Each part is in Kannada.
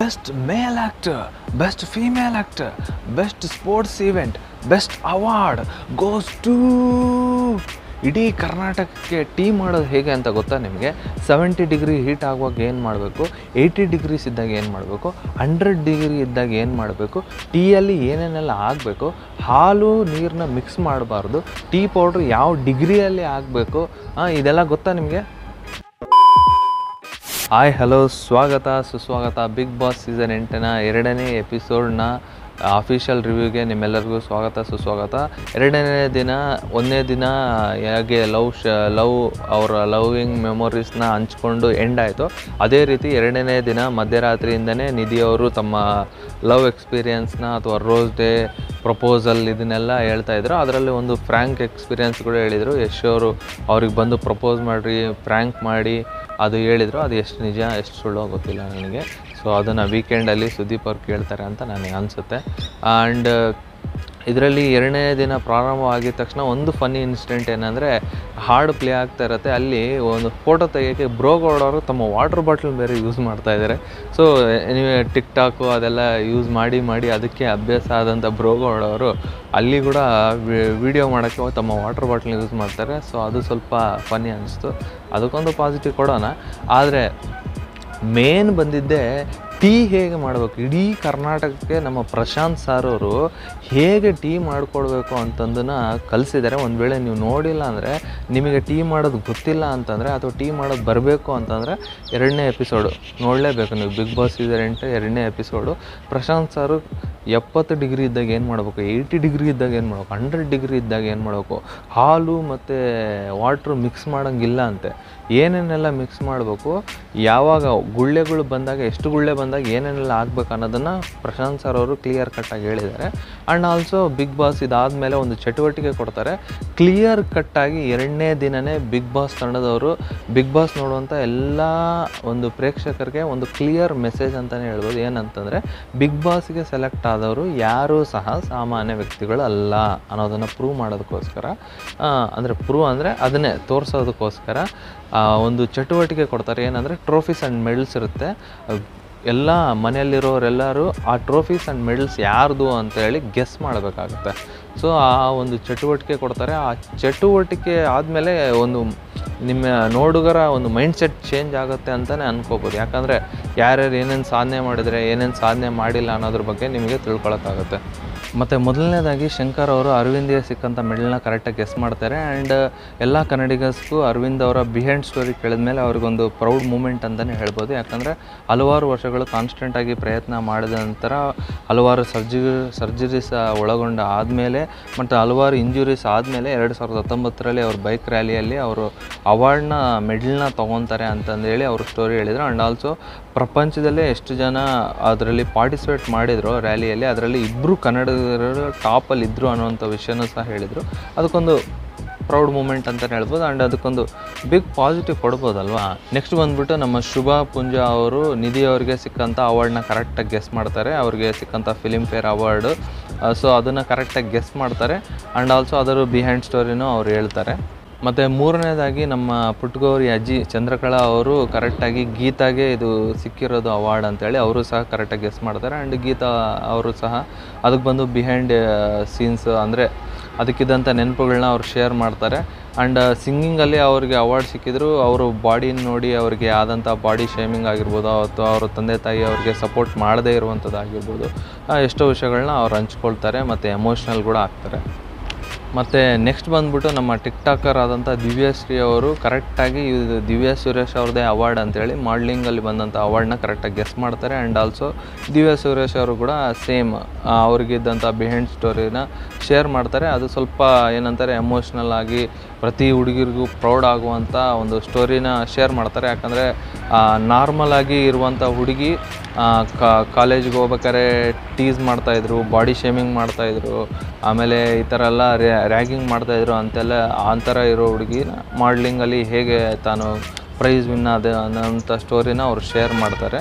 best male actor best female actor best sports event best award goes to ಇಡೀ ಕರ್ನಾಟಕಕ್ಕೆ ಟೀ ಮಾಡೋದು ಹೇಗೆ ಅಂತ ಗೊತ್ತಾ ನಿಮಗೆ ಸೆವೆಂಟಿ ಡಿಗ್ರಿ ಹೀಟ್ ಆಗುವಾಗ ಏನು ಮಾಡಬೇಕು ಏಯ್ಟಿ ಡಿಗ್ರೀಸ್ ಇದ್ದಾಗ ಏನು ಮಾಡಬೇಕು ಹಂಡ್ರೆಡ್ ಡಿಗ್ರಿ ಇದ್ದಾಗ ಏನು ಮಾಡಬೇಕು ಟೀಯಲ್ಲಿ ಏನೇನೆಲ್ಲ ಆಗಬೇಕು ಹಾಲು ನೀರನ್ನ ಮಿಕ್ಸ್ ಮಾಡಬಾರ್ದು ಟೀ ಪೌಡ್ರ್ ಯಾವ ಡಿಗ್ರಿಯಲ್ಲಿ ಆಗಬೇಕು ಇದೆಲ್ಲ ಗೊತ್ತಾ ನಿಮಗೆ ಹಾಯ್ ಹಲೋ ಸ್ವಾಗತ ಸುಸ್ವಾಗತ ಬಿಗ್ ಬಾಸ್ ಸೀಸನ್ ಎಂಟನ ಎರಡನೇ ಎಪಿಸೋಡ್ನ ಅಫಿಷಿಯಲ್ ರಿವ್ಯೂಗೆ ನಿಮ್ಮೆಲ್ಲರಿಗೂ ಸ್ವಾಗತ ಸುಸ್ವಾಗತ ಎರಡನೇ ದಿನ ಒಂದನೇ ದಿನ ಹೇಗೆ ಲವ್ ಶ ಲವ್ ಅವರ ಲವ್ವಿಂಗ್ ಮೆಮೊರೀಸ್ನ ಹಂಚ್ಕೊಂಡು ಎಂಡ್ ಆಯಿತು ಅದೇ ರೀತಿ ಎರಡನೇ ದಿನ ಮಧ್ಯರಾತ್ರಿಯಿಂದನೇ ನಿಧಿಯವರು ತಮ್ಮ ಲವ್ ಎಕ್ಸ್ಪೀರಿಯನ್ಸ್ನ ಅಥವಾ ರೋಸ್ ಡೇ ಪ್ರಪೋಸಲ್ ಇದನ್ನೆಲ್ಲ ಹೇಳ್ತಾ ಇದ್ರು ಅದರಲ್ಲಿ ಒಂದು ಫ್ರ್ಯಾಂಕ್ ಎಕ್ಸ್ಪೀರಿಯನ್ಸ್ ಕೂಡ ಹೇಳಿದರು ಯಶ್ ಅವರು ಅವ್ರಿಗೆ ಬಂದು ಪ್ರಪೋಸ್ ಮಾಡಿರಿ ಪ್ರ್ಯಾಂಕ್ ಮಾಡಿ ಅದು ಹೇಳಿದರು ಅದು ಎಷ್ಟು ನಿಜ ಎಷ್ಟು ಸುಳ್ಳು ಗೊತ್ತಿಲ್ಲ ನನಗೆ ಸೊ ಅದನ್ನು ವೀಕೆಂಡಲ್ಲಿ ಸುದೀಪ್ ಅವ್ರು ಕೇಳ್ತಾರೆ ಅಂತ ನನಗೆ ಅನಿಸುತ್ತೆ ಆ್ಯಂಡ್ ಇದರಲ್ಲಿ ಎರಡನೇ ದಿನ ಪ್ರಾರಂಭವಾಗಿದ ತಕ್ಷಣ ಒಂದು ಫನ್ನಿ ಇನ್ಸಿಡೆಂಟ್ ಏನಂದರೆ ಹಾಡು ಪ್ಲೇ ಆಗ್ತಾ ಇರುತ್ತೆ ಅಲ್ಲಿ ಒಂದು ಫೋಟೋ ತೆಗಿಯೋಕ್ಕೆ ಬ್ರೋಗೌಡವರು ತಮ್ಮ ವಾಟರ್ ಬಾಟ್ಲ್ ಬೇರೆ ಯೂಸ್ ಮಾಡ್ತಾ ಇದ್ದಾರೆ ಸೊ ನೀವೇ ಟಿಕ್ ಟಾಕು ಅದೆಲ್ಲ ಯೂಸ್ ಮಾಡಿ ಮಾಡಿ ಅದಕ್ಕೆ ಅಭ್ಯಾಸ ಆದಂಥ ಬ್ರೋಗೌಡವರು ಅಲ್ಲಿ ಕೂಡ ವಿಡಿಯೋ ಮಾಡೋಕ್ಕೆ ತಮ್ಮ ವಾಟರ್ ಬಾಟ್ಲ್ ಯೂಸ್ ಮಾಡ್ತಾರೆ ಸೊ ಅದು ಸ್ವಲ್ಪ ಫನ್ನಿ ಅನಿಸ್ತು ಅದಕ್ಕೊಂದು ಪಾಸಿಟಿವ್ ಕೊಡೋಣ ಆದರೆ ಮೇನ್ ಬಂದಿದ್ದೆ ಟೀ ಹೇಗೆ ಮಾಡಬೇಕು ಇಡೀ ಕರ್ನಾಟಕಕ್ಕೆ ನಮ್ಮ ಪ್ರಶಾಂತ್ ಸಾರ್ ಅವರು ಹೇಗೆ ಟೀ ಮಾಡ್ಕೊಡ್ಬೇಕು ಅಂತಂದನ್ನು ಕಲಿಸಿದ್ದಾರೆ ಒಂದು ವೇಳೆ ನೀವು ನೋಡಿಲ್ಲ ಅಂದರೆ ನಿಮಗೆ ಟೀ ಮಾಡೋದು ಗೊತ್ತಿಲ್ಲ ಅಂತಂದರೆ ಅಥವಾ ಟೀ ಮಾಡೋದು ಬರಬೇಕು ಅಂತಂದರೆ ಎರಡನೇ ಎಪಿಸೋಡು ನೋಡಲೇಬೇಕು ನೀವು ಬಿಗ್ ಬಾಸ್ ಸೀಸನ್ ಎಂಟು ಎರಡನೇ ಎಪಿಸೋಡು ಪ್ರಶಾಂತ್ ಸಾರು ಎಪ್ಪತ್ತು ಡಿಗ್ರಿ ಇದ್ದಾಗ ಏನು ಮಾಡಬೇಕು ಏಯ್ಟಿ ಡಿಗ್ರಿ ಇದ್ದಾಗ ಏನು ಮಾಡಬೇಕು ಹಂಡ್ರೆಡ್ ಡಿಗ್ರಿ ಇದ್ದಾಗ ಏನು ಮಾಡಬೇಕು ಹಾಲು ಮತ್ತು ವಾಟ್ರು ಮಿಕ್ಸ್ ಮಾಡೋಂಗಿಲ್ಲ ಅಂತೆ ಏನೇನೆಲ್ಲ ಮಿಕ್ಸ್ ಮಾಡಬೇಕು ಯಾವಾಗ ಗುಳ್ಳೆಗಳು ಬಂದಾಗ ಎಷ್ಟು ಗುಳ್ಳೆ ಬಂದಾಗ ಏನೇನೆಲ್ಲ ಆಗ್ಬೇಕು ಅನ್ನೋದನ್ನು ಪ್ರಶಾಂತ್ ಸರ್ ಅವರು ಕ್ಲಿಯರ್ ಕಟ್ಟಾಗಿ ಹೇಳಿದ್ದಾರೆ ಆ್ಯಂಡ್ ಆಲ್ಸೋ ಬಿಗ್ ಬಾಸ್ ಇದಾದಮೇಲೆ ಒಂದು ಚಟುವಟಿಕೆ ಕೊಡ್ತಾರೆ ಕ್ಲಿಯರ್ ಕಟ್ಟಾಗಿ ಎರಡನೇ ದಿನವೇ ಬಿಗ್ ಬಾಸ್ ತಂಡದವರು ಬಿಗ್ ಬಾಸ್ ನೋಡುವಂಥ ಎಲ್ಲ ಒಂದು ಪ್ರೇಕ್ಷಕರಿಗೆ ಒಂದು ಕ್ಲಿಯರ್ ಮೆಸೇಜ್ ಅಂತಲೇ ಹೇಳ್ಬೋದು ಏನಂತಂದರೆ ಬಿಗ್ ಬಾಸ್ಗೆ ಸೆಲೆಕ್ಟ್ ಆದವರು ಯಾರೂ ಸಹ ಸಾಮಾನ್ಯ ವ್ಯಕ್ತಿಗಳು ಅಲ್ಲ ಅನ್ನೋದನ್ನು ಪ್ರೂವ್ ಮಾಡೋದಕ್ಕೋಸ್ಕರ ಅಂದರೆ ಪ್ರೂವ್ ಅಂದರೆ ಅದನ್ನೇ ತೋರಿಸೋದಕ್ಕೋಸ್ಕರ ಆ, ಒಂದು ಚಟುವಟಿಕೆ ಕೊಡ್ತಾರೆ ಏನಂದರೆ ಟ್ರೋಫೀಸ್ ಆ್ಯಂಡ್ ಮೆಡಲ್ಸ್ ಇರುತ್ತೆ ಎಲ್ಲ ಮನೆಯಲ್ಲಿರೋರೆಲ್ಲರೂ ಆ ಟ್ರೋಫೀಸ್ ಆ್ಯಂಡ್ ಮೆಡಲ್ಸ್ ಯಾರ್ದು ಅಂತ ಹೇಳಿ ಗೆಸ್ ಮಾಡಬೇಕಾಗುತ್ತೆ ಸೊ ಆ ಒಂದು ಚಟುವಟಿಕೆ ಕೊಡ್ತಾರೆ ಆ ಚಟುವಟಿಕೆ ಆದಮೇಲೆ ಒಂದು ನಿಮ್ಮ ನೋಡುಗರ ಒಂದು ಮೈಂಡ್ ಸೆಟ್ ಚೇಂಜ್ ಆಗುತ್ತೆ ಅಂತಲೇ ಅನ್ಕೋಬೋದು ಯಾಕಂದರೆ ಯಾರ್ಯಾರು ಏನೇನು ಸಾಧನೆ ಮಾಡಿದರೆ ಏನೇನು ಸಾಧನೆ ಮಾಡಿಲ್ಲ ಅನ್ನೋದ್ರ ಬಗ್ಗೆ ನಿಮಗೆ ತಿಳ್ಕೊಳಕ್ಕಾಗುತ್ತೆ ಮತ್ತು ಮೊದಲನೇದಾಗಿ ಶಂಕರ್ ಅವರು ಅರವಿಂದ್ಗೆ ಸಿಕ್ಕಂಥ ಮೆಡಲ್ನ ಕರೆಕ್ಟಾಗಿ ಗೆಸ್ ಮಾಡ್ತಾರೆ ಆ್ಯಂಡ್ ಎಲ್ಲ ಕನ್ನಡಿಗಸ್ಗೂ ಅರವಿಂದ್ ಅವರ ಬಿಹೈಂಡ್ ಸ್ಟೋರಿ ಕೇಳಿದ್ಮೇಲೆ ಅವ್ರಿಗೊಂದು ಪ್ರೌಡ್ ಮೂಮೆಂಟ್ ಅಂತಲೇ ಹೇಳ್ಬೋದು ಯಾಕಂದರೆ ಹಲವಾರು ವರ್ಷಗಳು ಕಾನ್ಸ್ಟೆಂಟಾಗಿ ಪ್ರಯತ್ನ ಮಾಡಿದ ನಂತರ ಹಲವಾರು ಸರ್ಜಿ ಸರ್ಜರೀಸ್ ಒಳಗೊಂಡ ಆದಮೇಲೆ ಮತ್ತು ಹಲವಾರು ಇಂಜುರೀಸ್ ಆದಮೇಲೆ ಎರಡು ಸಾವಿರದ ಹತ್ತೊಂಬತ್ತರಲ್ಲಿ ಅವ್ರ ಬೈಕ್ ರ್ಯಾಲಿಯಲ್ಲಿ ಅವರು ಅವಾರ್ಡ್ನ ಮೆಡಲ್ನ ತೊಗೊತಾರೆ ಅಂತಂದೇಳಿ ಅವರು ಸ್ಟೋರಿ ಹೇಳಿದರು ಆ್ಯಂಡ್ ಆಲ್ಸೋ ಪ್ರಪಂಚದಲ್ಲೇ ಎಷ್ಟು ಜನ ಅದರಲ್ಲಿ ಪಾರ್ಟಿಸಿಪೇಟ್ ಮಾಡಿದ್ರು ರ್ಯಾಲಿಯಲ್ಲಿ ಅದರಲ್ಲಿ ಇಬ್ಬರು ಕನ್ನಡಿಗರು ಟಾಪಲ್ಲಿ ಇದ್ದರು ಅನ್ನುವಂಥ ವಿಷಯನೂ ಸಹ ಹೇಳಿದರು ಅದಕ್ಕೊಂದು ಪ್ರೌಡ್ ಮೂಮೆಂಟ್ ಅಂತಲೇ ಹೇಳ್ಬೋದು ಆ್ಯಂಡ್ ಅದಕ್ಕೊಂದು ಬಿಗ್ ಪಾಸಿಟಿವ್ ಕೊಡ್ಬೋದಲ್ವಾ ನೆಕ್ಸ್ಟ್ ಬಂದುಬಿಟ್ಟು ನಮ್ಮ ಶುಭ ಪುಂಜ ಅವರು ನಿಧಿ ಅವರಿಗೆ ಸಿಕ್ಕಂಥ ಅವಾರ್ಡ್ನ ಕರೆಕ್ಟಾಗಿ ಗೆಸ್ ಮಾಡ್ತಾರೆ ಅವ್ರಿಗೆ ಸಿಕ್ಕಂಥ ಫಿಲಿಮ್ ಫೇರ್ ಅವಾರ್ಡು ಸೊ ಅದನ್ನು ಕರೆಕ್ಟಾಗಿ ಗೆಸ್ ಮಾಡ್ತಾರೆ ಆ್ಯಂಡ್ ಆಲ್ಸೋ ಅದರ ಬಿಹೈಂಡ್ ಸ್ಟೋರಿನೂ ಅವ್ರು ಹೇಳ್ತಾರೆ ಮತ್ತು ಮೂರನೇದಾಗಿ ನಮ್ಮ ಪುಟ್ಗೌರಿ ಅಜ್ಜಿ ಚಂದ್ರಕಲಾ ಅವರು ಕರೆಕ್ಟಾಗಿ ಗೀತಾಗೆ ಇದು ಸಿಕ್ಕಿರೋದು ಅವಾರ್ಡ್ ಅಂತೇಳಿ ಅವರು ಸಹ ಕರೆಕ್ಟಾಗಿ ಗೆಸ್ ಮಾಡ್ತಾರೆ ಆ್ಯಂಡ್ ಗೀತಾ ಅವರು ಸಹ ಅದಕ್ಕೆ ಬಂದು ಬಿಹೈಂಡ್ ಸೀನ್ಸ್ ಅಂದರೆ ಅದಕ್ಕಿದ್ದಂಥ ನೆನಪುಗಳನ್ನ ಅವ್ರು ಶೇರ್ ಮಾಡ್ತಾರೆ ಆ್ಯಂಡ್ ಸಿಂಗಿಂಗಲ್ಲಿ ಅವ್ರಿಗೆ ಅವಾರ್ಡ್ ಸಿಕ್ಕಿದ್ರು ಅವರು ಬಾಡಿನ ನೋಡಿ ಅವ್ರಿಗೆ ಆದಂಥ ಬಾಡಿ ಶೇಮಿಂಗ್ ಆಗಿರ್ಬೋದು ಅಥವಾ ಅವ್ರ ತಂದೆ ತಾಯಿ ಅವ್ರಿಗೆ ಸಪೋರ್ಟ್ ಮಾಡದೇ ಇರುವಂಥದ್ದು ಆಗಿರ್ಬೋದು ಆ, ಎಷ್ಟೋ ವಿಷಯಗಳನ್ನ ಅವ್ರು ಹಂಚ್ಕೊಳ್ತಾರೆ ಮತ್ತು ಎಮೋಷ್ನಲ್ ಕೂಡ ಆಗ್ತಾರೆ ಮತ್ತು ನೆಕ್ಸ್ಟ್ ಬಂದ್ಬಿಟ್ಟು ನಮ್ಮ ಟಿಕ್ ಟಾಕರ್ ಆದಂಥ ದಿವ್ಯಶ್ರೀ ಅವರು ಕರೆಕ್ಟಾಗಿ ಇದು ದಿವ್ಯಾ ಸುರೇಶ್ ಅವ್ರದ್ದೇ ಅವಾರ್ಡ್ ಅಂತೇಳಿ ಮಾಡ್ಲಿಂಗಲ್ಲಿ ಬಂದಂಥ ಅವಾರ್ಡ್ನ ಕರೆಕ್ಟಾಗಿ ಗೆಸ್ ಮಾಡ್ತಾರೆ ಆ್ಯಂಡ್ ಆಲ್ಸೋ ದಿವ್ಯಾ ಸುರೇಶ್ ಅವರು ಕೂಡ ಸೇಮ್ ಅವ್ರಿಗಿದ್ದಂಥ ಬಿಹೈಂಡ್ ಸ್ಟೋರಿನ ಶೇರ್ ಮಾಡ್ತಾರೆ ಅದು ಸ್ವಲ್ಪ ಏನಂತಾರೆ ಎಮೋಷ್ನಲ್ ಆಗಿ ಪ್ರತಿ ಹುಡುಗಿರಿಗೂ ಪ್ರೌಡ್ ಆಗುವಂಥ ಒಂದು ಸ್ಟೋರಿನ ಶೇರ್ ಮಾಡ್ತಾರೆ ಯಾಕಂದರೆ ನಾರ್ಮಲ್ ಆಗಿ ಇರುವಂಥ ಹುಡುಗಿ ಕಾಲೇಜಿಗೆ ಹೋಗ್ಬೇಕಾದ್ರೆ ಟೀಸ್ ಮಾಡ್ತಾಯಿದ್ರು ಬಾಡಿ ಶೇಮಿಂಗ್ ಮಾಡ್ತಾಯಿದ್ರು ಆಮೇಲೆ ಈ ಥರ ಎಲ್ಲ ರ್ಯಾಗಿಂಗ್ ಮಾಡ್ತಾಯಿದ್ರು ಅಂತೆಲ್ಲ ಆ ಥರ ಇರೋ ಹುಡುಗಿನ ಮಾಡ್ಲಿಂಗಲ್ಲಿ ಹೇಗೆ ತಾನು ಪ್ರೈಸ್ ವಿನ್ ಆದ ಅನ್ನೋಂಥ ಸ್ಟೋರಿನ ಅವ್ರು ಶೇರ್ ಮಾಡ್ತಾರೆ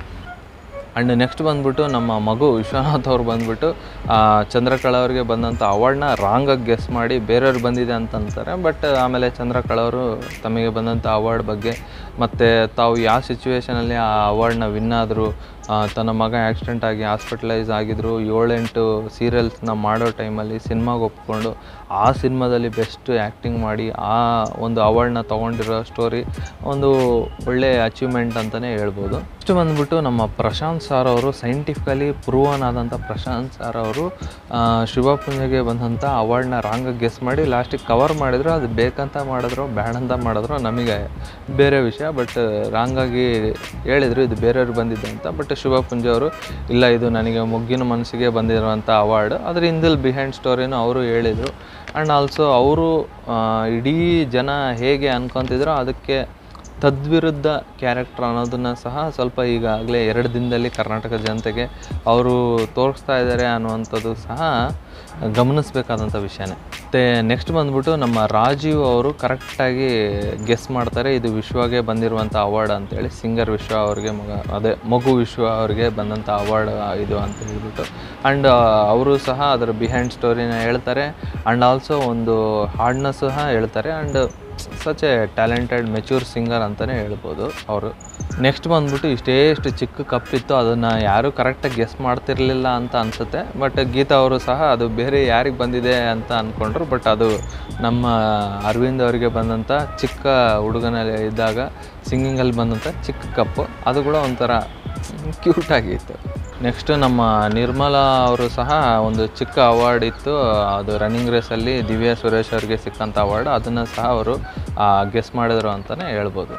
ಆ್ಯಂಡ್ ನೆಕ್ಸ್ಟ್ ಬಂದ್ಬಿಟ್ಟು ನಮ್ಮ ಮಗು ವಿಶ್ವನಾಥ್ ಅವ್ರು ಬಂದ್ಬಿಟ್ಟು ಆ, ಚಂದ್ರಕಳಾ ಅವ್ರಿಗೆ ಬಂದಂಥ ಅವಾರ್ಡ್ನ ರಾಂಗಾಗಿ ಗೆಸ್ ಮಾಡಿ ಬೇರೆಯವ್ರು ಬಂದಿದೆ ಅಂತ ಅಂತಾರೆ ಬಟ್ ಆಮೇಲೆ ಚಂದ್ರಕಳಾ ಅವರು ತಮಗೆ ಬಂದಂಥ ಅವಾರ್ಡ್ ಬಗ್ಗೆ ಮತ್ತು ತಾವು ಯಾವ ಸಿಚುವೇಷನಲ್ಲಿ ಆ ಅವಾರ್ಡ್ನ ವಿನ್ ಆದರು ಆ, ತನ್ನ ಮಗ ಆಕ್ಸಿಡೆಂಟ್ ಆಗಿ ಹಾಸ್ಪಿಟಲೈಸ್ ಆಗಿದ್ರು ಏಳೆಂಟು ಸೀರಿಯಲ್ಸ್ನ ಮಾಡೋ ಟೈಮಲ್ಲಿ ಸಿನಿಮಾಗೆ ಒಪ್ಕೊಂಡು ಆ ಸಿನಿಮಾದಲ್ಲಿ ಬೆಸ್ಟ್ ಆ್ಯಕ್ಟಿಂಗ್ ಮಾಡಿ ಆ ಒಂದು ಅವಾರ್ಡ್ನ ತೊಗೊಂಡಿರೋ ಸ್ಟೋರಿ ಒಂದು ಒಳ್ಳೆ ಅಚೀವ್ಮೆಂಟ್ ಅಂತಲೇ ಹೇಳ್ಬೋದು ನೆಕ್ಸ್ಟ್ ಬಂದ್ಬಿಟ್ಟು ನಮ್ಮ ಪ್ರಶಾಂತ್ ಸಾರ್ ಅವರು ಸೈಂಟಿಫಿಕಲಿ ಪ್ರೂವನ್ ಆದಂಥ ಪ್ರಶಾಂತ್ ಸಾರ್ ಅವರು ಆ, ಶಿವ ಪೂಜೆಗೆ ಬಂದಂಥ ಅವಾರ್ಡ್ನ ರಾಂಗಾಗಿ ಗೆಸ್ ಮಾಡಿ ಲಾಸ್ಟಿಗೆ ಕವರ್ ಮಾಡಿದ್ರು ಅದು ಬೇಕಂತ ಮಾಡಿದ್ರು ಬ್ಯಾಡ್ ಅಂತ ಮಾಡಿದ್ರು ನಮಗೆ ಬೇರೆ ವಿಷಯ ಬಟ್ ರಾಂಗಾಗಿ ಹೇಳಿದರು ಇದು ಬೇರೆಯವ್ರಿಗೆ ಬಂದಿದೆ ಅಂತ ಬಟ್ ಶಿವ ಪುಂಜೆ ಅವರು ಇಲ್ಲ ಇದು ನನಗೆ ಮೊಗ್ಗಿನ ಮನಸ್ಸಿಗೆ ಬಂದಿರುವಂಥ ಅವಾರ್ಡ್ ಅದ್ರ ಹಿಂದಿಲ್ ಬಿಹೈಂಡ್ ಸ್ಟೋರಿನೂ ಅವರು ಹೇಳಿದರು ಆ್ಯಂಡ್ ಆಲ್ಸೋ ಅವರು ಇಡೀ ಜನ ಹೇಗೆ ಅನ್ಕೊತಿದ್ರೋ ಅದಕ್ಕೆ ತದ್ವಿರುದ್ಧ ಕ್ಯಾರೆಕ್ಟರ್ ಅನ್ನೋದನ್ನು ಸಹ ಸ್ವಲ್ಪ ಈಗಾಗಲೇ ಎರಡು ದಿನದಲ್ಲಿ ಕರ್ನಾಟಕ ಜನತೆಗೆ ಅವರು ತೋರಿಸ್ತಾ ಇದ್ದಾರೆ ಅನ್ನುವಂಥದ್ದು ಸಹ ಗಮನಿಸಬೇಕಾದಂಥ ವಿಷಯನೇ ಮತ್ತು ನೆಕ್ಸ್ಟ್ ಬಂದ್ಬಿಟ್ಟು ನಮ್ಮ ರಾಜೀವ್ ಅವರು ಕರೆಕ್ಟಾಗಿ ಗೆಸ್ ಮಾಡ್ತಾರೆ ಇದು ವಿಶ್ವಗೆ ಬಂದಿರುವಂಥ ಅವಾರ್ಡ್ ಅಂತೇಳಿ ಸಿಂಗರ್ ವಿಶ್ವ ಅವ್ರಿಗೆ ಮಗ ಅದೇ ಮಗು ವಿಶ್ವ ಅವ್ರಿಗೆ ಬಂದಂಥ ಅವಾರ್ಡ್ ಇದು ಅಂತ ಹೇಳ್ಬಿಟ್ಟು ಆ್ಯಂಡ್ ಅವರು ಸಹ ಅದರ ಬಿಹೈಂಡ್ ಸ್ಟೋರಿನ ಹೇಳ್ತಾರೆ ಆ್ಯಂಡ್ ಆಲ್ಸೋ ಒಂದು ಹಾಡನ್ನ ಸಹ ಹೇಳ್ತಾರೆ and such a talented mature singer ಅಂತಲೇ ಹೇಳ್ಬೋದು ಅವರು ನೆಕ್ಸ್ಟ್ ಬಂದ್ಬಿಟ್ಟು ಇಷ್ಟೇ ಇಷ್ಟು ಚಿಕ್ಕ ಕಪ್ಪಿತ್ತು ಅದನ್ನು ಯಾರೂ ಕರೆಕ್ಟಾಗಿ ಗೆಸ್ ಮಾಡ್ತಿರ್ಲಿಲ್ಲ ಅಂತ ಅನಿಸುತ್ತೆ ಬಟ್ ಗೀತಾ ಅವರು ಸಹ ಅದು ಬೇರೆ ಯಾರಿಗೆ ಬಂದಿದೆ ಅಂತ ಅಂದ್ಕೊಂಡ್ರು ಬಟ್ ಅದು ನಮ್ಮ ಅರವಿಂದ್ ಅವರಿಗೆ ಬಂದಂಥ ಚಿಕ್ಕ ಹುಡುಗನಲ್ಲಿ ಇದ್ದಾಗ ಸಿಂಗಿಂಗಲ್ಲಿ ಬಂದಂಥ ಚಿಕ್ಕ ಕಪ್ಪು ಅದು ಕೂಡ ಒಂಥರ ಕ್ಯೂಟಾಗಿತ್ತು ನೆಕ್ಸ್ಟ್ ನಮ್ಮ ನಿರ್ಮಲಾ ಅವರು ಸಹ ಒಂದು ಚಿಕ್ಕ ಅವಾರ್ಡ್ ಇತ್ತು ಅದು ರನ್ನಿಂಗ್ ರೇಸಲ್ಲಿ ದಿವ್ಯಾ ಸುರೇಶ್ ಅವ್ರಿಗೆ ಸಿಕ್ಕಂಥ ಅವಾರ್ಡ್ ಅದನ್ನು ಸಹ ಅವರು ಗೆಸ್ ಮಾಡಿದರು ಅಂತಲೇ ಹೇಳ್ಬೋದು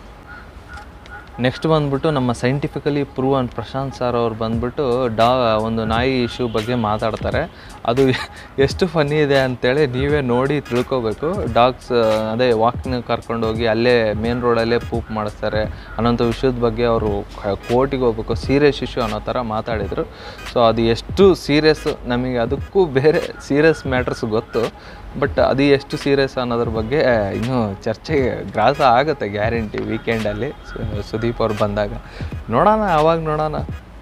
ನೆಕ್ಸ್ಟ್ ಬಂದ್ಬಿಟ್ಟು ನಮ್ಮ ಸೈಂಟಿಫಿಕಲಿ ಪ್ರೂವನ್ ಪ್ರಶಾಂತ್ ಸರ್ ಅವ್ರು ಬಂದ್ಬಿಟ್ಟು ಡಾ ಒಂದು ನಾಯಿ ಇಶ್ಯೂ ಬಗ್ಗೆ ಮಾತಾಡ್ತಾರೆ ಅದು ಎಷ್ಟು ಫನ್ನಿ ಇದೆ ಅಂತೇಳಿ ನೀವೇ ನೋಡಿ ತಿಳ್ಕೊಬೇಕು ಡಾಗ್ಸ್ ಅದೇ ವಾಕ್ನ ಕರ್ಕೊಂಡೋಗಿ ಅಲ್ಲೇ ಮೇನ್ ರೋಡಲ್ಲೇ ಪೂಪ್ ಮಾಡಿಸ್ತಾರೆ ಅನ್ನೋಂಥ ವಿಷಯದ ಬಗ್ಗೆ ಅವರು ಕೋರ್ಟಿಗೆ ಹೋಗ್ಬೇಕು ಸೀರಿಯಸ್ ಇಶ್ಯೂ ಅನ್ನೋ ಥರ ಮಾತಾಡಿದರು ಸೊ ಅದು ಎಷ್ಟು ಸೀರಿಯಸ್ಸು ನಮಗೆ ಅದಕ್ಕೂ ಬೇರೆ ಸೀರಿಯಸ್ ಮ್ಯಾಟ್ರಸ್ ಗೊತ್ತು ಬಟ್ ಅದು ಎಷ್ಟು ಸೀರಿಯಸ್ ಅನ್ನೋದ್ರ ಬಗ್ಗೆ ಇನ್ನೂ ಚರ್ಚೆಗೆ ಗ್ರಾಸ ಆಗುತ್ತೆ ಗ್ಯಾರಂಟಿ ವೀಕೆಂಡಲ್ಲಿ ಸುದೀಪ್ ಅವ್ರು ಬಂದಾಗ ನೋಡೋಣ ಆವಾಗ ನೋಡೋಣ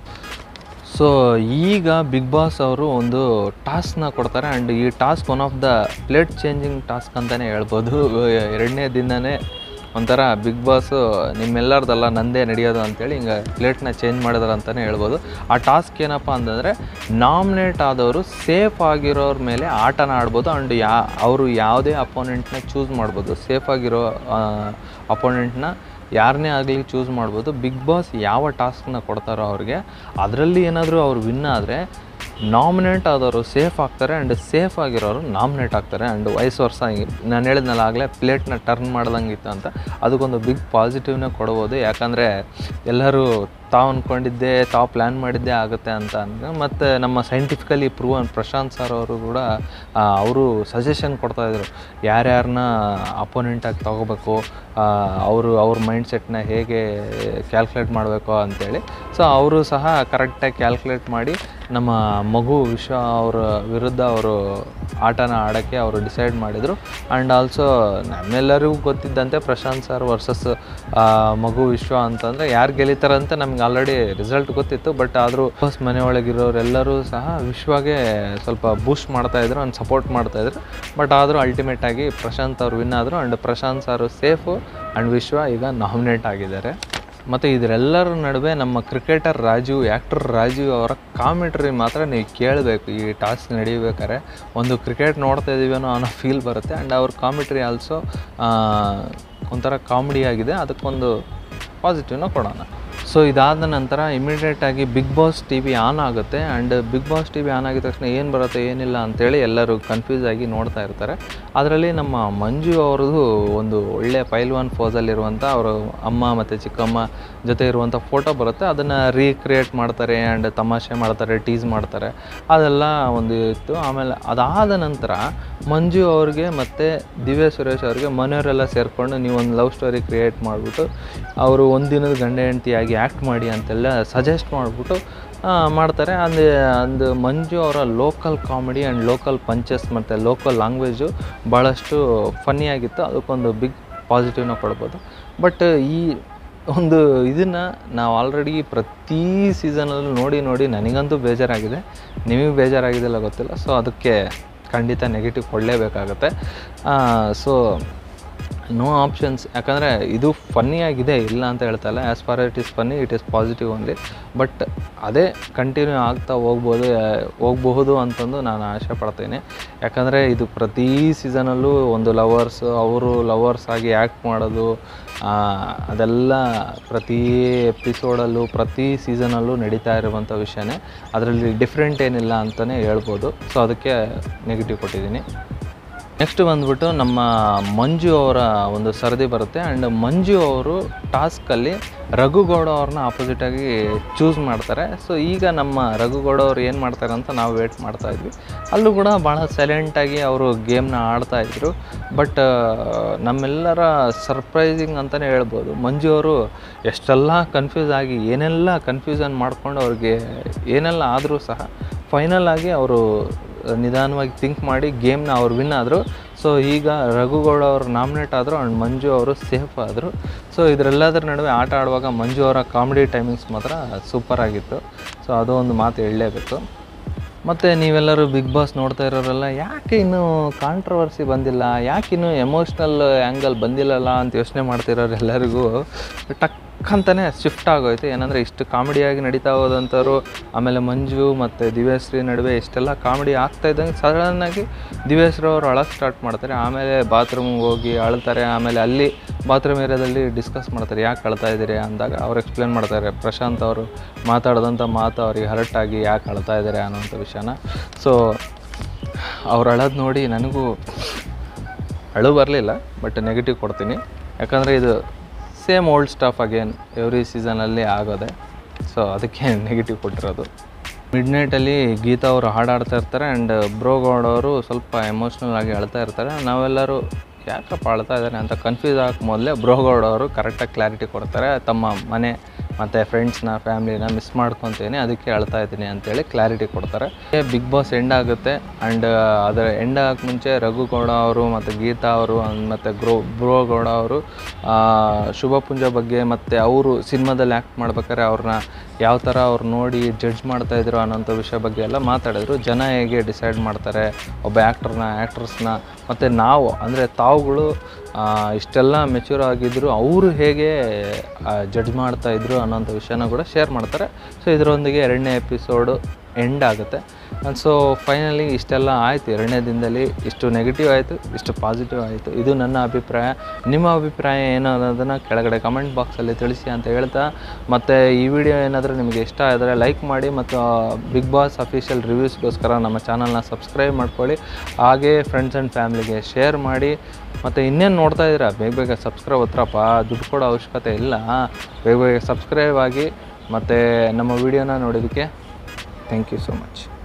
ಸೊ ಈಗ ಬಿಗ್ ಬಾಸ್ ಅವರು ಒಂದು ಟಾಸ್ಕ್ನ ಕೊಡ್ತಾರೆ ಆ್ಯಂಡ್ ಈ task one of the plate changing task ಅಂತಲೇ ಹೇಳ್ಬೋದು ಎರಡನೇ ದಿನವೇ ಒಂಥರ ಬಿಗ್ ಬಾಸು ನಿಮ್ಮೆಲ್ಲರದಲ್ಲ ನಂದೇ ನಡೆಯೋದು ಅಂತೇಳಿ ಹಿಂಗೆ ಪ್ಲೇಟ್ನ ಚೇಂಜ್ ಮಾಡಿದಾರೆ ಅಂತಲೇ ಹೇಳ್ಬೋದು ಆ ಟಾಸ್ಕ್ ಏನಪ್ಪ ಅಂತಂದರೆ ನಾಮಿನೇಟ್ ಆದವರು ಸೇಫ್ ಆಗಿರೋರ ಮೇಲೆ ಆಟನ ಆಡ್ಬೋದು ಆ್ಯಂಡ್ ಯಾ ಅವರು ಯಾವುದೇ ಅಪೋನೆಂಟ್ನ ಚೂಸ್ ಮಾಡ್ಬೋದು ಸೇಫ್ ಆಗಿರೋ ಅಪೋನೆಂಟ್ನ ಯಾರನ್ನೇ ಆಗಲಿ ಚೂಸ್ ಮಾಡ್ಬೋದು ಬಿಗ್ ಬಾಸ್ ಯಾವ ಟಾಸ್ಕ್ನ ಕೊಡ್ತಾರೋ ಅವ್ರಿಗೆ ಅದರಲ್ಲಿ ಏನಾದರೂ ಅವ್ರು ವಿನ್ ಆದರೆ ನಾಮಿನೇಟ್ ಆದವರು ಸೇಫ್ ಆಗ್ತಾರೆ ಆ್ಯಂಡ್ ಸೇಫ್ ಆಗಿರೋರು ನಾಮಿನೇಟ್ ಆಗ್ತಾರೆ ಆ್ಯಂಡ್ ವಯಸ್ಸು ವರ್ಷ ನಾನು ಹೇಳಿದ್ನಲ್ಲ ಆಗಲೇ ಪ್ಲೇಟ್ನ ಟರ್ನ್ ಮಾಡ್ದಂಗಿತ್ತು ಅಂತ ಅದಕ್ಕೊಂದು ಬಿಗ್ ಪಾಸಿಟಿವ್ನೇ ಕೊಡ್ಬೋದು ಯಾಕಂದರೆ ಎಲ್ಲರೂ ತಾವು ಅಂದ್ಕೊಂಡಿದ್ದೆ ತಾವು ಪ್ಲ್ಯಾನ್ ಮಾಡಿದ್ದೇ ಆಗುತ್ತೆ ಅಂತ ಅಂದರೆ ಮತ್ತು ನಮ್ಮ ಸೈಂಟಿಫಿಕಲಿ ಪ್ರೂವನ್ ಪ್ರಶಾಂತ್ ಸರ್ ಅವರು ಕೂಡ ಅವರು ಸಜೆಷನ್ ಕೊಡ್ತಾಯಿದ್ರು ಯಾರ್ಯಾರನ್ನ ಅಪೋನೆಂಟಾಗಿ ತೊಗೋಬೇಕು ಅವರು ಅವ್ರ ಮೈಂಡ್ಸೆಟ್ನ ಹೇಗೆ ಕ್ಯಾಲ್ಕುಲೇಟ್ ಮಾಡಬೇಕು ಅಂತೇಳಿ ಸೊ ಅವರು ಸಹ ಕರೆಕ್ಟಾಗಿ ಕ್ಯಾಲ್ಕುಲೇಟ್ ಮಾಡಿ ನಮ್ಮ ಮಗು ವಿಶ್ವ ಅವರ ವಿರುದ್ಧ ಅವರು ಆಟನ ಆಡೋಕ್ಕೆ ಅವರು ಡಿಸೈಡ್ ಮಾಡಿದರು ಆ್ಯಂಡ್ ಆಲ್ಸೋ ನಮ್ಮೆಲ್ಲರಿಗೂ ಗೊತ್ತಿದ್ದಂತೆ ಪ್ರಶಾಂತ್ ಸರ್ ವರ್ಸಸ್ ಮಗು ವಿಶ್ವ ಅಂತಂದರೆ ಯಾರು ಗೆಲ್ಲಿತಾರಂತ ನಮ್ಗೆ ಆಲ್ರೆಡಿ ರಿಸಲ್ಟ್ ಗೊತ್ತಿತ್ತು ಬಟ್ ಆದರೂ ಬಸ್ ಮನೆಯೊಳಗಿರೋರೆಲ್ಲರೂ ಸಹ ವಿಶ್ವಗೆ ಸ್ವಲ್ಪ ಬೂಸ್ಟ್ ಮಾಡ್ತಾಯಿದ್ರು ಆ್ಯಂಡ್ ಸಪೋರ್ಟ್ ಮಾಡ್ತಾಯಿದ್ರು ಬಟ್ ಆದರೂ ಅಲ್ಟಿಮೇಟಾಗಿ ಪ್ರಶಾಂತ್ ಅವ್ರು ವಿನ್ ಆದರು and Prashanth sir safe and Vishwa ಈಗ ನಾಮಿನೇಟ್ ಆಗಿದ್ದಾರೆ ಮತ್ತು ಇದರೆಲ್ಲರ ನಡುವೆ ನಮ್ಮ ಕ್ರಿಕೆಟರ್ ರಾಜೀವ್ ಆ್ಯಕ್ಟರ್ ರಾಜೀವ್ ಅವರ ಕಾಮೆಂಟ್ರಿ ಮಾತ್ರ ನೀವು ಕೇಳಬೇಕು ಈ ಟಾಸ್ಕ್ ನಡೀಬೇಕಾದ್ರೆ ಒಂದು ಕ್ರಿಕೆಟ್ ನೋಡ್ತಾ ಇದ್ದೀವೇನೋ ಅನ್ನೋ ಫೀಲ್ ಬರುತ್ತೆ ಆ್ಯಂಡ್ ಅವ್ರ ಕಾಮೆಂಟ್ರಿ ಆಲ್ಸೋ ಒಂಥರ ಕಾಮಿಡಿ ಆಗಿದೆ ಅದಕ್ಕೊಂದು ಪಾಸಿಟಿವ್ನ ಕೊಡೋಣ ಸೊ ಇದಾದ ನಂತರ ಇಮಿಡಿಯೇಟಾಗಿ Bigg Boss T V on ಆಗುತ್ತೆ and Bigg Boss T V on ಆಗಿದ ತಕ್ಷಣ ಏನು ಬರುತ್ತೆ ಏನಿಲ್ಲ ಅಂತೇಳಿ ಎಲ್ಲರೂ ಕನ್ಫ್ಯೂಸ್ ಆಗಿ ನೋಡ್ತಾ ಇರ್ತಾರೆ ಅದರಲ್ಲಿ ನಮ್ಮ ಮಂಜು ಅವ್ರದ್ದು ಒಂದು ಒಳ್ಳೆ ಪೈಲ್ವಾನ್ ಫೋಸಲ್ಲಿರುವಂಥ ಅವರು ಅಮ್ಮ ಮತ್ತು ಚಿಕ್ಕಮ್ಮ ಜೊತೆ ಇರುವಂಥ ಫೋಟೋ ಬರುತ್ತೆ ಅದನ್ನು ರೀಕ್ರಿಯೇಟ್ ಮಾಡ್ತಾರೆ ಆ್ಯಂಡ್ ತಮಾಷೆ ಮಾಡ್ತಾರೆ ಟೀಸ್ ಮಾಡ್ತಾರೆ ಅದೆಲ್ಲ ಒಂದು ಇತ್ತು ಆಮೇಲೆ ಅದಾದ ನಂತರ ಮಂಜು ಅವ್ರಿಗೆ ಮತ್ತು ದಿವ್ಯ ಸುರೇಶ್ ಅವ್ರಿಗೆ ಮನೆಯವರೆಲ್ಲ ಸೇರಿಕೊಂಡು ನೀವು ಒಂದು ಲವ್ ಸ್ಟೋರಿ ಕ್ರಿಯೇಟ್ ಮಾಡಿಬಿಟ್ಟು ಅವರು ಒಂದಿನದ ಗಂಡ ಹೆಂಡತಿಯಾಗಿ ಆ್ಯಕ್ಟ್ ಮಾಡಿ ಅಂತೆಲ್ಲ ಸಜೆಸ್ಟ್ ಮಾಡಿಬಿಟ್ಟು ಮಾಡ್ತಾರೆ ಅಂದರೆ ಒಂದು ಮಂಜು ಅವರ local comedy and local punches ಮತ್ತು ಲೋಕಲ್ ಲ್ಯಾಂಗ್ವೇಜು ಭಾಳಷ್ಟು ಫನ್ನಿಯಾಗಿತ್ತು ಅದಕ್ಕೊಂದು ಬಿಗ್ ಪಾಸಿಟಿವ್ನ ಕೊಡ್ಬೋದು ಬಟ್ ಈ ಒಂದು ಇದನ್ನು ನಾವು ಆಲ್ರೆಡಿ ಪ್ರತಿ ಸೀಸನಲ್ಲೂ ನೋಡಿ ನೋಡಿ ನನಗಂತೂ ಬೇಜಾರಾಗಿದೆ ನಿಮಗೆ ಬೇಜಾರಾಗಿದೆಲ್ಲ ಗೊತ್ತಿಲ್ಲ ಸೊ ಅದಕ್ಕೆ ಖಂಡಿತ ನೆಗೆಟಿವ್ ಕೊಡಲೇಬೇಕಾಗತ್ತೆ ಸೊ ನೋ ಆಪ್ಷನ್ಸ್ ಯಾಕಂದರೆ ಇದು ಫನ್ನಿಯಾಗಿದೆ ಇಲ್ಲ ಅಂತ ಹೇಳ್ತಾ ಇಲ್ಲ as far it is funny it is positive only but ಅದೇ ಕಂಟಿನ್ಯೂ ಆಗ್ತಾ ಹೋಗ್ಬೋದು ಆ, ಹೋಗಬಹುದು ಅಂತಂದು ನಾನು ಆಶೆ ಪಡ್ತೀನಿ ಯಾಕಂದರೆ ಇದು ಪ್ರತಿ ಸೀಸನಲ್ಲೂ ಒಂದು ಲವರ್ಸ್ ಅವರು ಲವರ್ಸ್ ಆಗಿ ಆ್ಯಕ್ಟ್ ಮಾಡೋದು ಆ, ಅದೆಲ್ಲ ಪ್ರತಿ ಎಪಿಸೋಡಲ್ಲೂ ಪ್ರತಿ ಸೀಸನಲ್ಲೂ ನಡೀತಾ ಇರುವಂಥ ವಿಷಯನೇ ಅದರಲ್ಲಿ ಡಿಫ್ರೆಂಟ್ ಏನಿಲ್ಲ ಅಂತಲೇ ಹೇಳ್ಬೋದು ಸೊ ಅದಕ್ಕೆ ನೆಗೆಟಿವ್ ಕೊಟ್ಟಿದ್ದೀನಿ ನೆಕ್ಸ್ಟ್ ಬಂದ್ಬಿಟ್ಟು ನಮ್ಮ ಮಂಜು ಅವರ ಒಂದು ಸರದಿ ಬರುತ್ತೆ ಆ್ಯಂಡ್ ಮಂಜು ಅವರು ಟಾಸ್ಕಲ್ಲಿ ರಘುಗೌಡ ಅವ್ರನ್ನ ಆಪೋಸಿಟಾಗಿ ಚೂಸ್ ಮಾಡ್ತಾರೆ ಸೊ ಈಗ ನಮ್ಮ ರಘುಗೌಡ ಅವ್ರು ಏನು ಮಾಡ್ತಾರೆ ಅಂತ ನಾವು ವೇಟ್ ಮಾಡ್ತಾ ಇದ್ವಿ ಅಲ್ಲೂ ಕೂಡ ಭಾಳ ಸೈಲೆಂಟಾಗಿ ಅವರು ಗೇಮ್ನ ಆಡ್ತಾ ಇದ್ರು ಬಟ್ ನಮ್ಮೆಲ್ಲರ ಸರ್ಪ್ರೈಸಿಂಗ್ ಅಂತಲೇ ಹೇಳ್ಬೋದು ಮಂಜು ಅವರು ಎಷ್ಟೆಲ್ಲ ಕನ್ಫ್ಯೂಸ್ ಆಗಿ ಏನೆಲ್ಲ ಕನ್ಫ್ಯೂಷನ್ ಮಾಡ್ಕೊಂಡು ಅವ್ರಿಗೆ ಏನೆಲ್ಲ ಆದರೂ ಸಹ ಫೈನಲ್ ಆಗಿ ಅವರು ನಿಧಾನವಾಗಿ ಥಿಂಕ್ ಮಾಡಿ ಗೇಮ್ನ ಅವ್ರು ವಿನ್ ಆದರು ಸೊ ಈಗ ರಘುಗೌಡ ಅವರು ನಾಮಿನೇಟ್ ಆದರು ಆ್ಯಂಡ್ ಮಂಜು ಅವರು ಸೇಫ್ ಆದರು ಸೊ ಇದರೆಲ್ಲದರ ನಡುವೆ ಆಟ ಆಡುವಾಗ ಮಂಜು ಅವರ ಕಾಮಿಡಿ ಟೈಮಿಂಗ್ಸ್ ಮಾತ್ರ ಸೂಪರ್ ಆಗಿತ್ತು ಸೊ ಅದು ಒಂದು ಮಾತು ಹೇಳಲೇಬೇಕು ಮತ್ತು ನೀವೆಲ್ಲರೂ ಬಿಗ್ ಬಾಸ್ ನೋಡ್ತಾ ಇರೋರೆಲ್ಲ ಯಾಕೆ ಇನ್ನೂ ಕಾಂಟ್ರವರ್ಸಿ ಬಂದಿಲ್ಲ ಯಾಕೆ ಇನ್ನೂ ಎಮೋಷ್ನಲ್ ಆ್ಯಂಗಲ್ ಬಂದಿಲ್ಲಲ್ಲ ಅಂತ ಯೋಚನೆ ಮಾಡ್ತಿರೋರು ಎಲ್ಲರಿಗೂ ಟಕ್ ಅಂತಲೇ ಶಿಫ್ಟ್ ಆಗೋಯ್ತು ಏನಂದರೆ ಇಷ್ಟು ಕಾಮಿಡಿಯಾಗಿ ನಡೀತಾ ಹೋದಂಥವ್ರು ಆಮೇಲೆ ಮಂಜು ಮತ್ತು ದಿವ್ಯಶ್ರೀ ನಡುವೆ ಇಷ್ಟೆಲ್ಲ ಕಾಮಿಡಿ ಆಗ್ತಾ ಇದ್ದಂಗೆ ಸಡನ್ನಾಗಿ ದಿವ್ಯಶ್ರೀ ಅವರು ಅಳಕ್ಕೆ ಸ್ಟಾರ್ಟ್ ಮಾಡ್ತಾರೆ ಆಮೇಲೆ ಬಾತ್ರೂಮ್ಗೆ ಹೋಗಿ ಅಳ್ತಾರೆ ಆಮೇಲೆ ಅಲ್ಲಿ ಬಾತ್ರೂಮ್ ಏರಿಯಾದಲ್ಲಿ ಡಿಸ್ಕಸ್ ಮಾಡ್ತಾರೆ ಯಾಕೆ ಅಳ್ತಾ ಇದ್ದೀರಿ ಅಂದಾಗ ಅವ್ರು ಎಕ್ಸ್ಪ್ಲೇನ್ ಮಾಡ್ತಾರೆ ಪ್ರಶಾಂತ್ ಅವರು ಮಾತಾಡಿದಂಥ ಮಾತು ಅವ್ರಿಗೆ ಹರ್ಟ್ ಆಗಿ ಯಾಕೆ ಅಳ್ತಾ ಇದ್ದಾರೆ ಅನ್ನೋಂಥ ವಿಷಯನ ಸೊ ಅವ್ರು ಅಳೋದು ನೋಡಿ ನನಗೂ ಅಳು ಬರಲಿಲ್ಲ ಬಟ್ ನೆಗೆಟಿವ್ ಕೊಡ್ತೀನಿ ಯಾಕಂದರೆ ಇದು same old stuff again every ಸೀಸನಲ್ಲಿ ಆಗೋದೆ ಸೊ ಅದಕ್ಕೆ ನೆಗೆಟಿವ್ ಕೊಟ್ಟಿರೋದು ಮಿಡ್ ನೈಟಲ್ಲಿ ಗೀತಾ ಅವರು ಹಾಡಾಡ್ತಾ ಇರ್ತಾರೆ ಆ್ಯಂಡ್ ಬ್ರೋಗೌಡ್ ಅವರು ಸ್ವಲ್ಪ ಎಮೋಷ್ನಲ್ ಆಗಿ ಅಳ್ತಾ ಇರ್ತಾರೆ ನಾವೆಲ್ಲರೂ ಯಾಕಪ್ಪ ಅಳ್ತಾ ಇದ್ದಾರೆ ಅಂತ ಕನ್ಫ್ಯೂಸ್ ಆಗಕ್ಕೆ ಮೊದಲೇ ಬ್ರೋಗೌಡ್ ಅವರು ಕರೆಕ್ಟಾಗಿ ಕ್ಲಾರಿಟಿ ಕೊಡ್ತಾರೆ ತಮ್ಮ ಮನೆ ಮತ್ತು ಫ್ರೆಂಡ್ಸ್ನ ಫ್ಯಾಮ್ಲಿನ ಮಿಸ್ ಮಾಡ್ಕೊತೀನಿ ಅದಕ್ಕೆ ಅಳ್ತಾ ಇದ್ದೀನಿ ಅಂತೇಳಿ ಕ್ಲಾರಿಟಿ ಕೊಡ್ತಾರೆ ಬಿಗ್ ಬಾಸ್ ಎಂಡ್ ಆಗುತ್ತೆ ಆ್ಯಂಡ್ ಅದರ ಎಂಡ್ ಆಗಕ್ಕೆ ಮುಂಚೆ ರಘುಗೌಡ ಅವರು ಮತ್ತು ಗೀತಾ ಅವರು ಮತ್ತು ಗ್ರೋ ಬ್ರೋಗೌಡ ಅವರು ಆ, ಶುಭ ಪುಂಜ ಬಗ್ಗೆ ಮತ್ತು ಅವರು ಸಿನಿಮಾದಲ್ಲಿ ಆ್ಯಕ್ಟ್ ಮಾಡ್ಬೇಕಾದ್ರೆ ಅವ್ರನ್ನ ಯಾವ ಥರ ಅವ್ರು ನೋಡಿ ಜಡ್ಜ್ ಮಾಡ್ತಾಯಿದ್ರು ಅನ್ನೋಂಥ ವಿಷಯ ಬಗ್ಗೆ ಎಲ್ಲ ಮಾತಾಡಿದ್ರು ಜನ ಹೇಗೆ ಡಿಸೈಡ್ ಮಾಡ್ತಾರೆ ಒಬ್ಬ ಆ್ಯಕ್ಟರ್ನ ಆ್ಯಕ್ಟ್ರಸ್ನ ಮತ್ತು ನಾವು ಅಂದರೆ ತಾವುಗಳು ಆ, ಇಷ್ಟೆಲ್ಲ ಮೆಚ್ಯೂರ್ ಆಗಿದ್ದರು ಅವರು ಹೇಗೆ ಜಡ್ಜ್ ಮಾಡ್ತಾ ಇದ್ರು ಅನ್ನೋಂಥ ವಿಷಯನ ಕೂಡ ಶೇರ್ ಮಾಡ್ತಾರೆ ಸೊ ಇದರೊಂದಿಗೆ ಎರಡನೇ ಎಪಿಸೋಡು ಎಂಡ್ ಆಗುತ್ತೆ ಆ್ಯಂಡ್ ಸೊ ಫೈನಲಿ ಇಷ್ಟೆಲ್ಲ ಆಯಿತು ಎರಡನೇ ದಿನದಲ್ಲಿ ಇಷ್ಟು ನೆಗೆಟಿವ್ ಆಯಿತು ಇಷ್ಟು ಪಾಸಿಟಿವ್ ಆಯಿತು ಇದು ನನ್ನ ಅಭಿಪ್ರಾಯ ನಿಮ್ಮ ಅಭಿಪ್ರಾಯ ಏನು ಅನ್ನೋದನ್ನು ಕೆಳಗಡೆ ಕಮೆಂಟ್ ಬಾಕ್ಸಲ್ಲಿ ತಿಳಿಸಿ ಅಂತ ಹೇಳ್ತಾ ಮತ್ತು ಈ ವಿಡಿಯೋ ಏನಾದರೂ ನಿಮಗೆ ಇಷ್ಟ ಆದರೆ ಲೈಕ್ ಮಾಡಿ ಮತ್ತು ಬಿಗ್ ಬಾಸ್ ಅಫಿಷಿಯಲ್ ರಿವ್ಯೂಸ್ಗೋಸ್ಕರ ನಮ್ಮ ಚಾನಲ್ನ ಸಬ್ಸ್ಕ್ರೈಬ್ ಮಾಡ್ಕೊಳ್ಳಿ ಹಾಗೇ ಫ್ರೆಂಡ್ಸ್ ಆ್ಯಂಡ್ ಫ್ಯಾಮ್ಲಿಗೆ ಶೇರ್ ಮಾಡಿ ಮತ್ತು ಇನ್ನೇನು ನೋಡ್ತಾ ಇದ್ದೀರಾ ಬೇಗ ಬೇಗ ಸಬ್ಸ್ಕ್ರೈಬ್ ಹತ್ರಪ್ಪ ದುಡ್ಡು ಕೊಡೋ ಅವಶ್ಯಕತೆ ಇಲ್ಲ ಬೇಗ ಬೇಗ ಸಬ್ಸ್ಕ್ರೈಬ್ ಆಗಿ ಮತ್ತು ನಮ್ಮ ವಿಡಿಯೋನ ನೋಡೋದಕ್ಕೆ ಥ್ಯಾಂಕ್ ಯು ಸೊ ಮಚ್